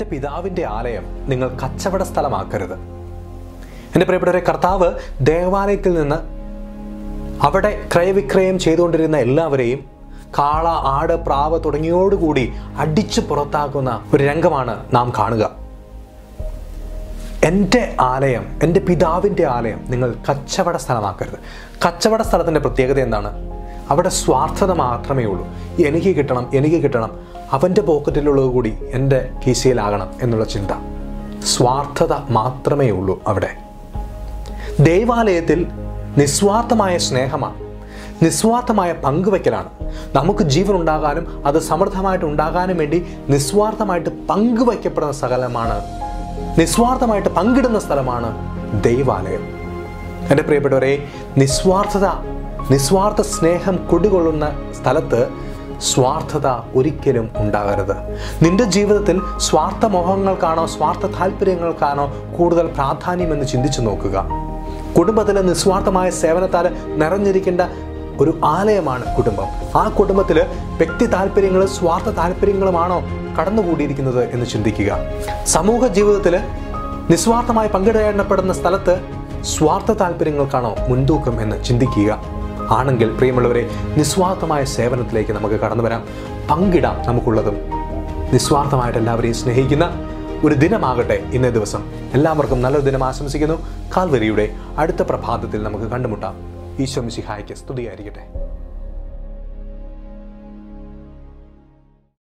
എൻ്റെ പിതാവിൻ്റെ ആലയം നിങ്ങൾ കച്ചവട സ്ഥലമാക്കരുത് എൻ്റെ പ്രിയപ്പെട്ടവരെ കർത്താവ് ദേവാലയത്തിൽ നിന്ന് അവിടെ ക്രയവിക്രയം ചെയ്തുകൊണ്ടിരുന്ന എല്ലാവരെയും കാള ആട് പ്രാവ് തുടങ്ങിയോടുകൂടി അടിച്ചു പുറത്താക്കുന്ന ഒരു രംഗമാണ് നാം കാണുക എൻ്റെ ആലയം എൻ്റെ പിതാവിൻ്റെ ആലയം നിങ്ങൾ കച്ചവട സ്ഥലമാക്കരുത് കച്ചവട സ്ഥലത്തിൻ്റെ പ്രത്യേകത എന്താണ് അവിടെ സ്വാർത്ഥത മാത്രമേ ഉള്ളൂ എനിക്ക് കിട്ടണം എനിക്ക് കിട്ടണം അവൻ്റെ പോക്കറ്റിലുള്ളത് കൂടി എൻ്റെ കീശയിലാകണം എന്നുള്ള ചിന്ത സ്വാർത്ഥത മാത്രമേ ഉള്ളൂ അവിടെ ദൈവാലയത്തിൽ നിസ്വാർത്ഥമായ സ്നേഹമാണ് നിസ്വാർത്ഥമായ പങ്കുവയ്ക്കലാണ് നമുക്ക് ജീവൻ ഉണ്ടാകാനും അത് സമൃദ്ധമായിട്ട് ഉണ്ടാകാനും വേണ്ടി നിസ്വാർത്ഥമായിട്ട് പങ്കുവയ്ക്കപ്പെടുന്ന സ്ഥലമാണ് നിസ്വാർത്ഥമായിട്ട് പങ്കിടുന്ന സ്ഥലമാണ് ദൈവാലയം എൻ്റെ പ്രിയപ്പെട്ടവരെ നിസ്വാർത്ഥത നിസ്വാർത്ഥ സ്നേഹം കുടികൊള്ളുന്ന സ്ഥലത്ത് സ്വാർത്ഥത ഒരിക്കലും ഉണ്ടാകരുത് നിന്റെ ജീവിതത്തിൽ സ്വാർത്ഥ മോഹങ്ങൾക്കാണോ സ്വാർത്ഥ താല്പര്യങ്ങൾക്കാണോ കൂടുതൽ പ്രാധാന്യമെന്ന് ചിന്തിച്ചു നോക്കുക കുടുംബത്തിലെ നിസ്വാർത്ഥമായ സേവനത്താൽ നിറഞ്ഞിരിക്കേണ്ട ഒരു ആലയമാണ് കുടുംബം ആ കുടുംബത്തിൽ വ്യക്തി താല്പര്യങ്ങളും സ്വാർത്ഥ താല്പര്യങ്ങളുമാണോ കടന്നുകൂടിയിരിക്കുന്നത് എന്ന് ചിന്തിക്കുക സമൂഹ ജീവിതത്തിൽ നിസ്വാർത്ഥമായി പങ്കിടപ്പെടുന്ന സ്ഥലത്ത് സ്വാർത്ഥ താല്പര്യങ്ങൾക്കാണോ മുൻതൂക്കം എന്ന് ചിന്തിക്കുക ആണെങ്കിൽ പ്രിയമുള്ളവരെ നിസ്വാർത്ഥമായ സേവനത്തിലേക്ക് നമുക്ക് കടന്നു വരാം പങ്കിടാം നമുക്കുള്ളതും നിസ്വാർത്ഥമായിട്ട് എല്ലാവരെയും സ്നേഹിക്കുന്ന ഒരു ദിനമാകട്ടെ ഇന്നേ ദിവസം എല്ലാവർക്കും നല്ലൊരു ദിനം ആശംസിക്കുന്നു കാൽവരിയുടെ അടുത്ത പ്രഭാതത്തിൽ നമുക്ക് കണ്ടുമുട്ടാം ഈശോ മിശിഹായ്ക്ക് സ്തുതിയായിരിക്കട്ടെ